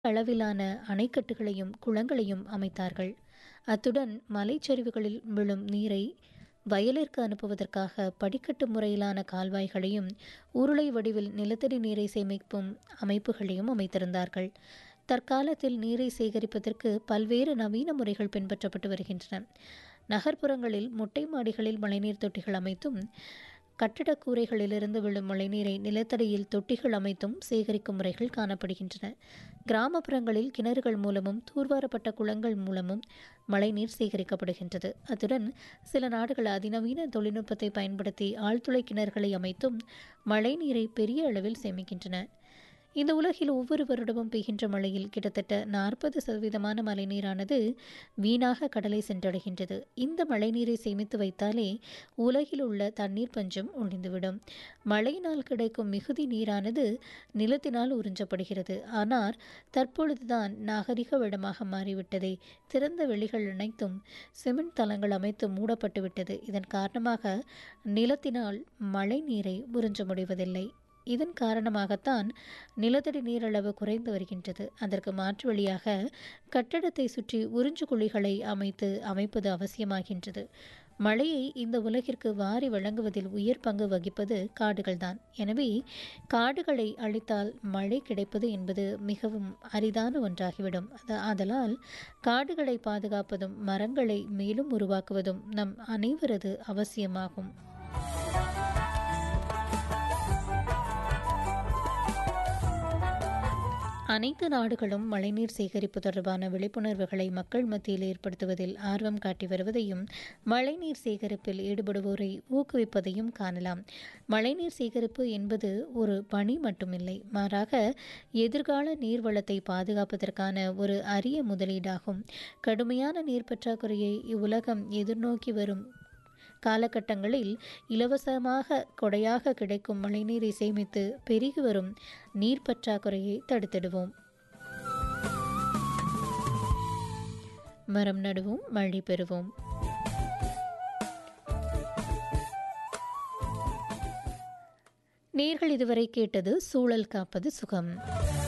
அளவிலான அணைக்கட்டுகளையும் குளங்களையும் அமைத்தார்கள் அத்துடன் மலைச்சரிவுகளில் விழும் நீரை வயலிற்கு அனுப்புவதற்காக படிக்கட்டு முறையிலான கால்வாய்களையும் உருளை வடிவில் நிலத்தடி நீரை சேமிக்கும் அமைப்புகளையும் அமைத்திருந்தார்கள் தற்காலத்தில் நீரை சேகரிப்பதற்கு பல்வேறு நவீன முறைகள் பின்பற்றப்பட்டு வருகின்றன நகர்ப்புறங்களில் மொட்டை மாடிகளில் மழைநீர் தொட்டிகள் அமைத்தும் கட்டடக் கூரைகளிலிருந்து விழும் மழைநீரை நிலத்தடியில் தொட்டிகள் அமைத்தும் சேகரிக்கும் முறைகள் காணப்படுகின்றன கிராமப்புறங்களில் கிணறுகள் மூலமும் தூர்வாரப்பட்ட குளங்கள் மூலமும் மழைநீர் சேகரிக்கப்படுகின்றது அத்துடன் சில நாடுகள் அதிநவீன தொழில்நுட்பத்தை பயன்படுத்தி ஆழ்துளை கிணறுகளை அமைத்தும் மழைநீரை பெரிய அளவில் சேமிக்கின்றன இந்த உலகில் ஒவ்வொரு வருடமும் பெய்கின்ற மழையில் கிட்டத்தட்ட நாற்பது சதவீதமான மழைநீரானது வீணாக கடலை சென்றடைகின்றது இந்த மழைநீரை சேமித்து வைத்தாலே உலகில் உள்ள தண்ணீர் பஞ்சம் ஒழிந்துவிடும் மழையினால் கிடைக்கும் மிகுதி நீரானது நிலத்தினால் உறிஞ்சப்படுகிறது ஆனால் தற்பொழுதுதான் நாகரிக விடமாக மாறிவிட்டதே திறந்த வெளிகள் அனைத்தும் சிமெண்ட் தளங்கள் அமைத்து மூடப்பட்டு விட்டது இதன் காரணமாக நிலத்தினால் மழை நீரை உறிஞ்ச முடிவதில்லை இதன் காரணமாகத்தான் நிலத்தடி நீரளவு குறைந்து வருகின்றது அதற்கு மாற்று வழியாக கட்டடத்தை சுற்றி உறிஞ்சு குழிகளை அமைத்து அமைப்பது அவசியமாகின்றது மழையை இந்த உலகிற்கு வாரி வழங்குவதில் உயர் பங்கு வகிப்பது காடுகள்தான் எனவே காடுகளை அழித்தால் மழை கிடைப்பது என்பது மிகவும் அரிதான ஒன்றாகிவிடும் ஆதலால் காடுகளை பாதுகாப்பதும் மரங்களை மேலும் உருவாக்குவதும் நம் அனைவரது அவசியமாகும் அனைத்து நாடுகளும் மழைநீர் சேகரிப்பு தொடர்பான விழிப்புணர்வுகளை மக்கள் மத்தியில் ஏற்படுத்துவதில் ஆர்வம் காட்டி வருவதையும் மழைநீர் சேகரிப்பில் ஈடுபடுவோரை ஊக்குவிப்பதையும் காணலாம் மழைநீர் சேகரிப்பு என்பது ஒரு பணி மட்டுமில்லை மாறாக எதிர்கால நீர்வளத்தை பாதுகாப்பதற்கான ஒரு அரிய முதலீடாகும் கடுமையான நீர் பற்றாக்குறையை இவ்வுலகம் எதிர்நோக்கி வரும் காலகட்டங்களில் இலவசமாக கொடையாக கிடைக்கும் மழைநீரை சேமித்து பெருகி வரும் நீர் பற்றாக்குறையை தடுத்திடுவோம் மரம் நடுவோம் மழை பெறுவோம் நேர்கள் இதுவரை கேட்டது சூழல் காப்பது சுகம்